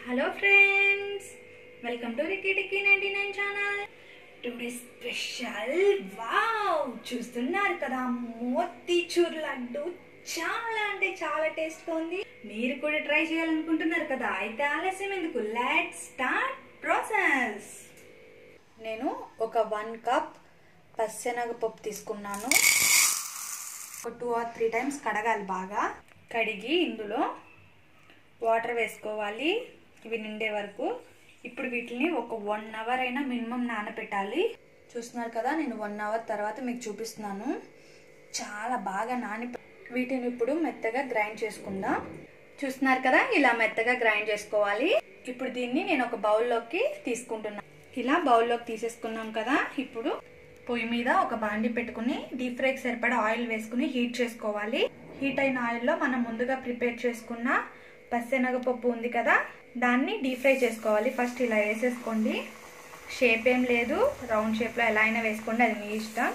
hello friends welcome to Ricky Tikki ninety nine channel today special wow చూస్తున్నారు కదా మోతీచూర్ లడ్డు చాలా అంటే చాలా టేస్ట్గా ఉంది మీరు కూడా ట్రై చేయాలనుకుంటున్నారు కదా అయితే ఆలస్యం ఎందుకు లెట్ స్టార్ట్ ప్రాసెస్ నేను ఒక వన్ కప్ పచ్చెనగపప్పు తీసుకున్నాను ఒక టూ ఆర్ త్రీ టైమ్స్ కడగాలి బాగా కడిగి ఇందులో వాటర్ వేసుకోవాలి ఇవి నిండే వరకు ఇప్పుడు వీటిని ఒక వన్ అవర్ అయినా మినిమం నానబెట్టాలి చూస్తున్నారు కదా నేను వన్ అవర్ తర్వాత మీకు చూపిస్తున్నాను చాలా బాగా నాని వీటిని ఇప్పుడు మెత్తగా గ్రైండ్ చేసుకుందాం చూస్తున్నారు కదా ఇలా మెత్తగా గ్రైండ్ చేసుకోవాలి ఇప్పుడు దీన్ని నేను ఒక బౌల్లోకి తీసుకుంటున్నాను ఇలా బౌల్లోకి తీసేసుకున్నాం కదా ఇప్పుడు పొయ్యి మీద ఒక బాండి పెట్టుకుని డీప్ ఫ్రైకి సరిపడా ఆయిల్ వేసుకుని హీట్ చేసుకోవాలి హీట్ అయిన ఆయిల్లో మనం ముందుగా ప్రిపేర్ చేసుకున్న పచ్చెనగపప్పు ఉంది కదా దాన్ని డీప్ ఫ్రై చేసుకోవాలి ఫస్ట్ ఇలా వేసేసుకోండి షేప్ ఏం లేదు రౌండ్ షేప్లో ఎలా అయినా వేసుకోండి అది మీ ఇష్టం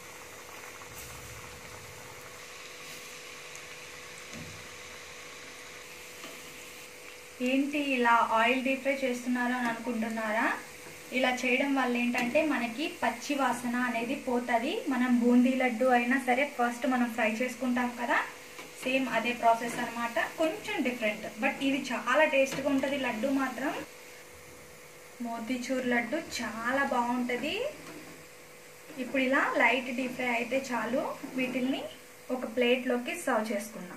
ఏంటి ఇలా ఆయిల్ డీప్ ఫ్రై చేస్తున్నారు అని అనుకుంటున్నారా ఇలా చేయడం వల్ల ఏంటంటే మనకి పచ్చి వాసన అనేది పోతుంది మనం బూందీ లడ్డు అయినా సరే ఫస్ట్ మనం ఫ్రై చేసుకుంటాం కదా సేమ్ అదే ప్రాసెస్ అనమాట కొంచెం డిఫరెంట్ బట్ ఇది చాలా టేస్ట్గా ఉంటుంది లడ్డు మాత్రం మోతీచూర్ లడ్డు చాలా బాగుంటుంది ఇప్పుడు ఇలా లైట్ డీప్ ఫ్రై అయితే చాలు వీటిల్ని ఒక ప్లేట్లోకి సర్వ్ చేసుకుందాం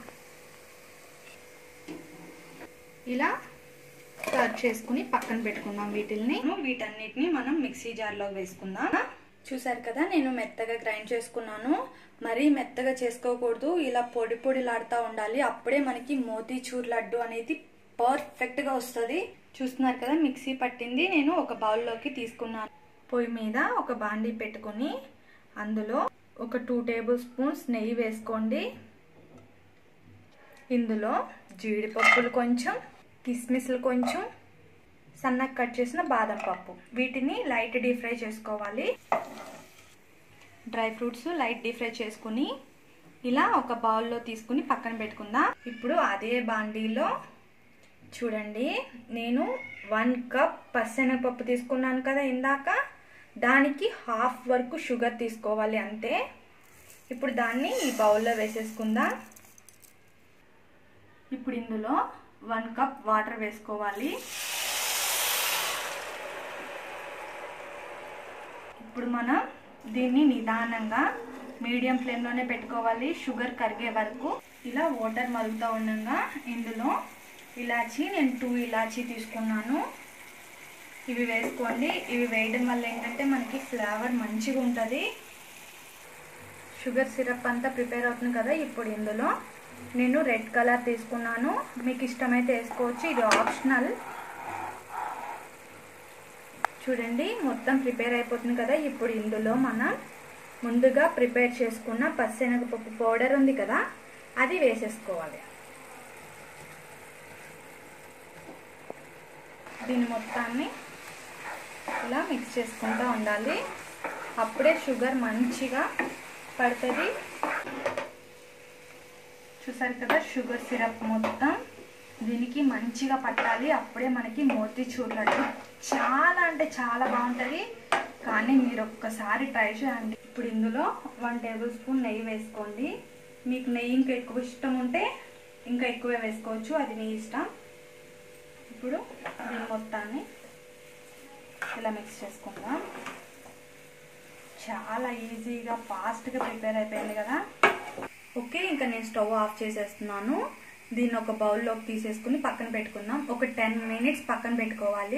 ఇలా సర్వ్ చేసుకుని పక్కన పెట్టుకుందాం వీటిల్ని వీటన్నిటిని మనం మిక్సీ జార్లో వేసుకుందాం చూసారు కదా నేను మెత్తగా గ్రైండ్ చేసుకున్నాను మరీ మెత్తగా చేసుకోకూడదు ఇలా పొడి పొడిలాడుతూ ఉండాలి అప్పుడే మనకి మోతీచూర్ లడ్డు అనేది పర్ఫెక్ట్ గా వస్తుంది చూస్తున్నారు కదా మిక్సీ పట్టింది నేను ఒక బౌల్లోకి తీసుకున్నాను పొయ్యి మీద ఒక బాండీ పెట్టుకుని అందులో ఒక టూ టేబుల్ స్పూన్స్ నెయ్యి వేసుకోండి ఇందులో జీడిపప్పులు కొంచెం కిస్మిస్లు కొంచెం సన్నగా కట్ చేసిన బాదం పప్పు వీటిని లైట్ డీప్ ఫ్రై చేసుకోవాలి dry fruits light deep fry చేసుకుని ఇలా ఒక బౌల్లో తీసుకుని పక్కన పెట్టుకుందాం ఇప్పుడు అదే బాండీలో చూడండి నేను వన్ కప్ పప్పు తీసుకున్నాను కదా ఇందాక దానికి హాఫ్ వరకు షుగర్ తీసుకోవాలి అంతే ఇప్పుడు దాన్ని ఈ బౌల్లో వేసేసుకుందాం ఇప్పుడు ఇందులో వన్ కప్ వాటర్ వేసుకోవాలి ఇప్పుడు మనం దీన్ని నిదానంగా మీడియం ఫ్లేమ్లోనే పెట్టుకోవాలి షుగర్ కరిగే వరకు ఇలా వాటర్ మరుగుతూ ఉండగా ఇందులో ఇలాచి నేను టూ ఇలాచి తీసుకున్నాను ఇవి వేసుకోండి ఇవి వేయడం వల్ల ఏంటంటే మనకి ఫ్లేవర్ మంచిగా ఉంటుంది షుగర్ సిరప్ అంతా ప్రిపేర్ అవుతుంది కదా ఇప్పుడు ఇందులో నేను రెడ్ కలర్ తీసుకున్నాను మీకు ఇష్టమైతే వేసుకోవచ్చు ఇది ఆప్షనల్ చూడండి మొత్తం ప్రిపేర్ అయిపోతుంది కదా ఇప్పుడు ఇందులో మనం ముందుగా ప్రిపేర్ చేసుకున్న పచ్చెనగపప్పు పౌడర్ ఉంది కదా అది వేసేసుకోవాలి దీని మొత్తాన్ని ఇలా మిక్స్ చేసుకుంటూ ఉండాలి అప్పుడే షుగర్ మంచిగా పడుతుంది చూసారు కదా షుగర్ సిరప్ మొత్తం దీనికి మంచిగా పట్టాలి అప్పుడే మనకి మోతీచూర్ లడ్డు చాలా అంటే చాలా బాగుంటుంది కానీ మీరు ఒక్కసారి ట్రై చేయండి ఇప్పుడు ఇందులో వన్ టేబుల్ స్పూన్ నెయ్యి వేసుకోండి మీకు నెయ్యి ఇంకా ఎక్కువ ఇష్టం ఉంటే ఇంకా ఎక్కువే వేసుకోవచ్చు అది మీ ఇష్టం ఇప్పుడు దీని మొత్తాన్ని ఇలా మిక్స్ చేసుకుందాం చాలా ఈజీగా ఫాస్ట్గా ప్రిపేర్ అయిపోయింది కదా ఓకే ఇంకా నేను స్టవ్ ఆఫ్ చేసేస్తున్నాను దీన్ని ఒక బౌల్లోకి తీసేసుకుని పక్కన పెట్టుకుందాం ఒక టెన్ మినిట్స్ పక్కన పెట్టుకోవాలి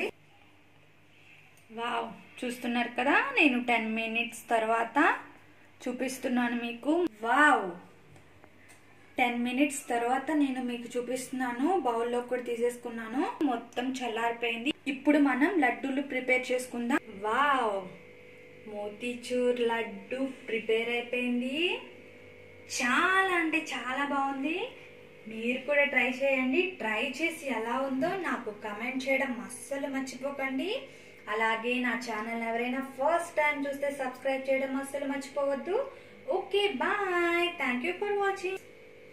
వావ్ చూస్తున్నారు కదా నేను టెన్ మినిట్స్ తర్వాత చూపిస్తున్నాను మీకు వావ్ టెన్ మినిట్స్ తర్వాత నేను మీకు చూపిస్తున్నాను బౌల్లో కూడా తీసేసుకున్నాను మొత్తం చల్లారిపోయింది ఇప్పుడు మనం లడ్డూలు ప్రిపేర్ చేసుకుందాం వావ్ మోతీచూర్ లడ్డు ప్రిపేర్ అయిపోయింది చాలా అంటే చాలా బాగుంది మీరు కూడా ట్రై చేయండి ట్రై చేసి ఎలా ఉందో నాకు కమెంట్ చేయడం అస్సలు మర్చిపోకండి అలాగే నా ఛానల్ ఎవరైనా ఫస్ట్ టైం చూస్తే సబ్స్క్రైబ్ చేయడం అస్సలు మర్చిపోవద్దు okay bye thank you for watching